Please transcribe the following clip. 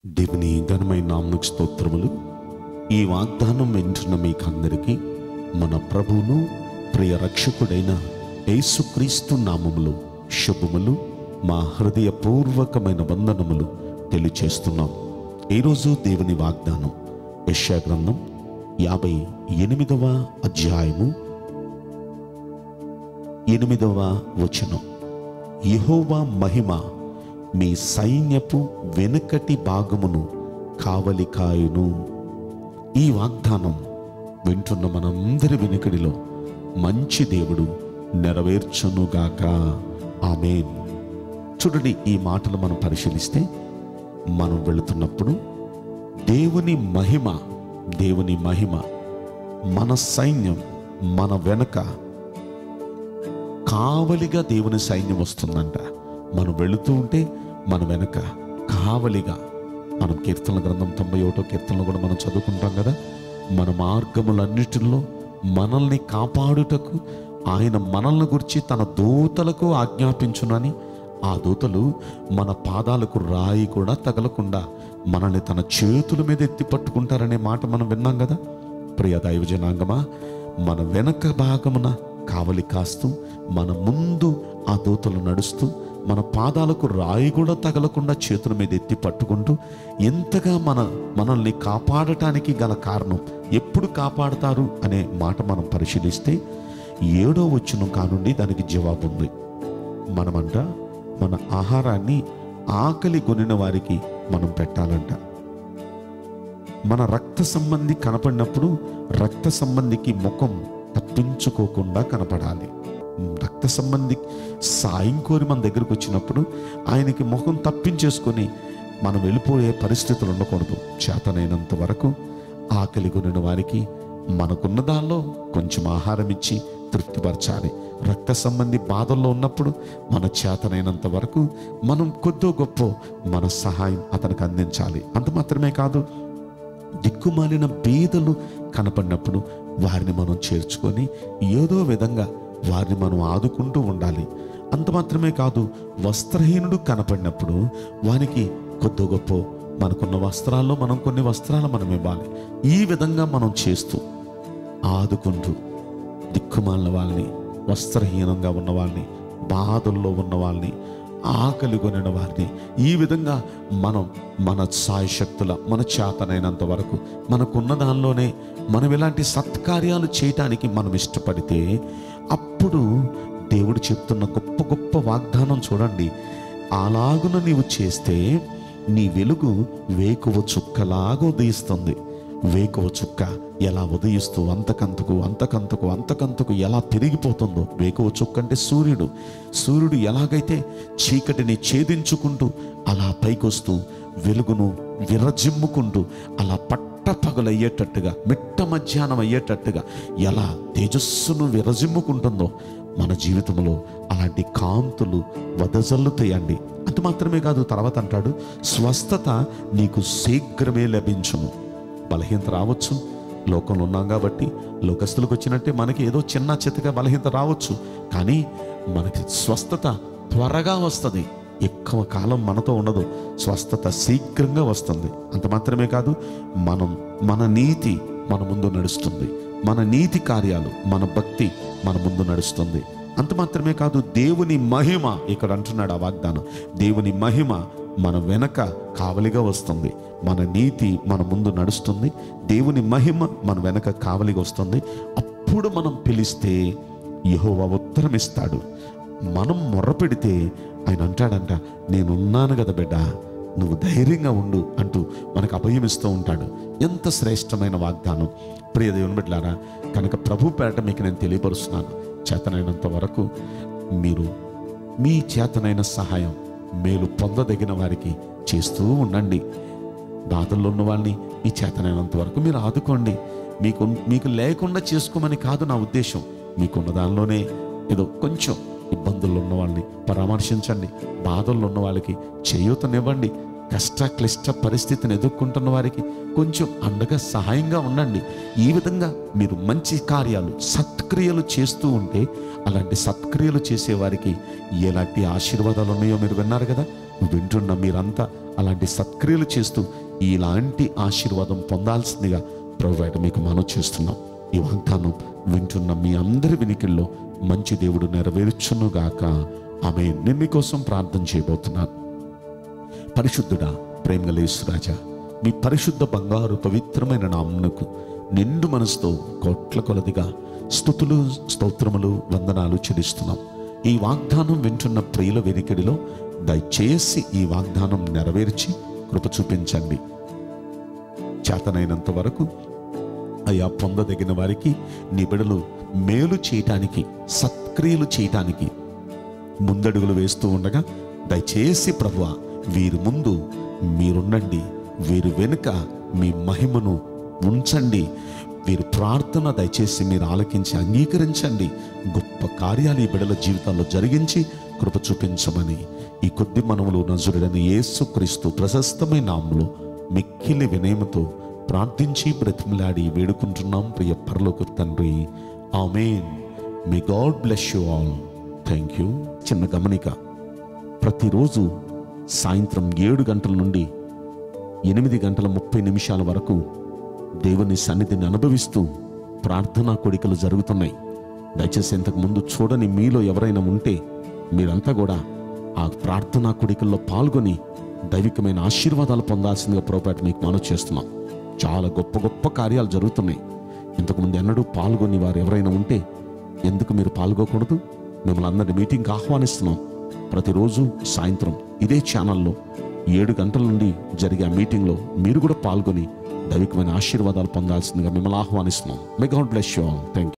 దేవుని ఘనమైన నామకు స్తోత్రములు ఈ వాగ్దానం వింటున్న మీకందరికీ మన ప్రభువును ప్రియ రక్షకుడైన యేసుక్రీస్తు నామములు శుభములు మా హృదయపూర్వకమైన వందనములు తెలియచేస్తున్నాం ఈరోజు దేవుని వాగ్దానం యెషయా గ్రంథం యాభై ఎనిమిదవ అధ్యాయము ఎనిమిదవ వచనం యెహోవా మహిమ మీ సైన్యపు వెనుకటి భాగమును కావలి కాయును ఈ వాగ్దానం వింటున్న మనందరి వెనుకడిలో మంచి దేవుడు నెరవేర్చునుగాక ఆమేన్ చూడండి ఈ మాటలు మనం పరిశీలిస్తే మనం వెళుతున్నప్పుడు దేవుని మహిమ దేవుని మహిమ మన సైన్యం మన వెనక కావలిగా దేవుని సైన్యం వస్తుందంట మనం వెళుతూ ఉంటే మన వెనక కావలిగా మనం కీర్తన గ్రంథం తొంభై ఒకటో కీర్తనలో కూడా మనం చదువుకుంటాం కదా మన మార్గములన్నిటిలో మనల్ని కాపాడుటకు ఆయన మనల్ని గురించి తన దూతలకు ఆజ్ఞాపించునని ఆ దూతలు మన పాదాలకు రాయి కూడా తగలకుండా మనల్ని తన చేతుల మీద ఎత్తి పట్టుకుంటారనే మాట మనం విన్నాం కదా ప్రియ దైవ జనాంగమా మన వెనక భాగమున కావలి కాస్తూ మన ముందు ఆ దూతలు నడుస్తూ మన పాదాలకు రాయి కూడా తగలకుండా చేతుల మీద ఎత్తి పట్టుకుంటూ ఎంతగా మన మనల్ని కాపాడటానికి గల కారణం ఎప్పుడు కాపాడతారు అనే మాట మనం పరిశీలిస్తే ఏడో వచ్చును కానుండి దానికి జవాబు ఉంది మనమంట మన ఆహారాన్ని ఆకలి కొనిన వారికి మనం పెట్టాలంట మన రక్త సంబంధి కనపడినప్పుడు రక్త సంబంధికి ముఖం తప్పించుకోకుండా కనపడాలి రక్త సంబంధి సాయం కోరి మన దగ్గరకు వచ్చినప్పుడు ఆయనకి ముఖం తప్పించేసుకొని మనం వెళ్ళిపోయే పరిస్థితులు ఉండకూడదు చేతనైనంత వరకు ఆకలి కొనిన వారికి మనకున్న దానిలో కొంచెం ఆహారం ఇచ్చి తృప్తిపరచాలి రక్త సంబంధి బాధల్లో ఉన్నప్పుడు మన చేతనైనంత వరకు మనం కొద్దో గొప్ప మన సహాయం అతనికి అందించాలి అంత మాత్రమే కాదు దిక్కుమాలిన బీదలు కనపడినప్పుడు వారిని మనం చేర్చుకొని ఏదో విధంగా వారిని మనం ఆదుకుంటూ ఉండాలి అంత మాత్రమే కాదు వస్త్రహీనుడు కనపడినప్పుడు వానికి కొద్ది గొప్ప మనకున్న వస్త్రాల్లో మనం కొన్ని వస్త్రాలు మనం ఇవ్వాలి ఈ విధంగా మనం చేస్తూ ఆదుకుంటూ దిక్కుమాలిన వాళ్ళని వస్త్రహీనంగా ఉన్న వాళ్ళని బాధల్లో ఉన్న వాళ్ళని ఆకలి కొనిన వారిని ఈ విధంగా మనం మన సాయశక్తుల మన చేతనైనంత వరకు మనకున్న దానిలోనే మనం ఇలాంటి సత్కార్యాలు చేయటానికి మనం ఇష్టపడితే అప్పుడు దేవుడు చెప్తున్న గొప్ప గొప్ప వాగ్దానం చూడండి అలాగున నీవు చేస్తే నీ వెలుగు వేకువ చుక్కలాగా ఉదయిస్తుంది వేకువ చుక్క ఎలా ఉదయిస్తూ అంతకంతకు అంతకంతకు అంతకంతకు ఎలా పెరిగిపోతుందో వేకువ చుక్క అంటే సూర్యుడు సూర్యుడు ఎలాగైతే చీకటిని ఛేదించుకుంటూ అలా పైకొస్తూ వెలుగును విరజిమ్ముకుంటూ అలా పట్టపగలయ్యేటట్టుగా మిట్ట మధ్యాహ్నం అయ్యేటట్టుగా ఎలా తేజస్సును విరజిమ్ముకుంటుందో మన జీవితంలో అలాంటి కాంతులు వదజల్లుతాయండి అంత మాత్రమే కాదు తర్వాత అంటాడు స్వస్థత నీకు శీఘ్రమే లభించును బలహీనత రావచ్చు లోకంలో ఉన్నాం కాబట్టి లోకస్తులకు వచ్చినట్టే మనకి ఏదో చిన్న చిత్తగా బలహీనత రావచ్చు కానీ మనకి స్వస్థత త్వరగా వస్తుంది ఎక్కువ కాలం మనతో ఉండదు స్వస్థత శీఘ్రంగా వస్తుంది అంత మాత్రమే కాదు మనం మన నీతి మన ముందు నడుస్తుంది మన నీతి కార్యాలు మన భక్తి మన ముందు నడుస్తుంది అంత మాత్రమే కాదు దేవుని మహిమ ఇక్కడ అంటున్నాడు ఆ వాగ్దానం దేవుని మహిమ మన వెనక కావలిగా వస్తుంది మన నీతి మన ముందు నడుస్తుంది దేవుని మహిమ మన వెనక కావలిగా వస్తుంది అప్పుడు మనం పిలిస్తే యెహోవా ఉత్తరం ఇస్తాడు మనం మొర్రపెడితే ఆయన అంటాడంట నేనున్నాను కదా బిడ్డ నువ్వు ధైర్యంగా ఉండు అంటూ మనకు అభయమిస్తూ ఉంటాడు ఎంత శ్రేష్టమైన వాగ్దానం ప్రియ దేవుని బిడ్డలారా కనుక ప్రభు పేరట మీకు నేను తెలియపరుస్తున్నాను చేతనైనంత వరకు మీరు మీ చేతనైన సహాయం మేలు పొందదగిన వారికి చేస్తూ ఉండండి బాధల్లో ఉన్న వాళ్ళని మీ చేతనైనంత వరకు మీరు ఆదుకోండి మీకు మీకు లేకుండా చేసుకోమని కాదు నా ఉద్దేశం మీకున్న దానిలోనే ఏదో కొంచెం ఇబ్బందుల్లో ఉన్న వాళ్ళని పరామర్శించండి బాధల్లో ఉన్న వాళ్ళకి చేయూతనివ్వండి కష్ట క్లిష్ట పరిస్థితిని ఎదుర్కొంటున్న వారికి కొంచెం అండగా సహాయంగా ఉండండి ఈ విధంగా మీరు మంచి కార్యాలు సత్క్రియలు చేస్తూ ఉంటే అలాంటి సత్క్రియలు చేసే వారికి ఎలాంటి ఆశీర్వాదాలు ఉన్నాయో మీరు విన్నారు కదా వింటున్న మీరంతా అలాంటి సత్క్రియలు చేస్తూ ఇలాంటి ఆశీర్వాదం పొందాల్సిందిగా ప్రభువేట మీకు మనవి చేస్తున్నాం ఈ వాగ్దానం వింటున్న మీ అందరి వినికిల్లో మంచి దేవుడు నెరవేర్చునుగాక ఆమె నేను మీకోసం ప్రార్థన చేయబోతున్నాను పరిశుద్ధుడా ప్రేమగలేశ్వరాజా మీ పరిశుద్ధ బంగారు పవిత్రమైన నామునకు నిండు మనసుతో కోట్ల కొలదిగా స్థుతులు స్తోత్రములు వందనాలు చెల్లిస్తున్నాం ఈ వాగ్దానం వింటున్న ప్రియుల వెనికిడిలో దయచేసి ఈ వాగ్దానం నెరవేర్చి కృప చూపించండి చేతనైనంత వరకు అయా పొందదగిన వారికి నిబిడలు మేలు చేయటానికి సత్క్రియలు చేయటానికి ముందడుగులు వేస్తూ ఉండగా దయచేసి ప్రభువ వీరి ముందు మీరుండండి వీరి వెనుక మీ మహిమను ఉంచండి వీరి ప్రార్థన దయచేసి మీరు ఆలకించి అంగీకరించండి గొప్ప కార్యాలు ఈ బిడల జీవితాల్లో జరిగించి కృప చూపించమని ఈ కొద్ది మనములు నజరుడని యేసుక్రీస్తు ప్రశస్తమైన నామములో మిక్కిలి వినయముతో ప్రార్థించి బ్రతిమలాడి వేడుకుంటున్నాం ప్రియ పరలోక తండ్రి amen may God bless you all thank you చిన్న గమనిక ప్రతిరోజు సాయంత్రం ఏడు గంటల నుండి ఎనిమిది గంటల ముప్పై నిమిషాల వరకు దేవుని సన్నిధిని అనుభవిస్తూ ప్రార్థనా కోడికలు జరుగుతున్నాయి దయచేసి ఇంతకు ముందు చూడని మీలో ఎవరైనా ఉంటే మీరంతా కూడా ఆ ప్రార్థనా కోడికల్లో పాల్గొని దైవికమైన ఆశీర్వాదాలు పొందాల్సిందిగా ప్రోపేట మీకు మనవి చేస్తున్నాం చాలా గొప్ప గొప్ప కార్యాలు జరుగుతున్నాయి ఇంతకుముందు ఎన్నడూ పాల్గొని వారు ఎవరైనా ఉంటే ఎందుకు మీరు పాల్గొకూడదు మిమ్మల్ని అందరినీ మీటింగ్కి ఆహ్వానిస్తున్నాం ప్రతిరోజు సాయంత్రం ఇదే ఛానల్లో ఏడు గంటల నుండి జరిగే ఆ మీటింగ్లో మీరు కూడా పాల్గొని దైవికమైన ఆశీర్వాదాలు పొందాల్సిందిగా మిమ్మల్ని ఆహ్వానిస్తున్నాం may God bless you all thank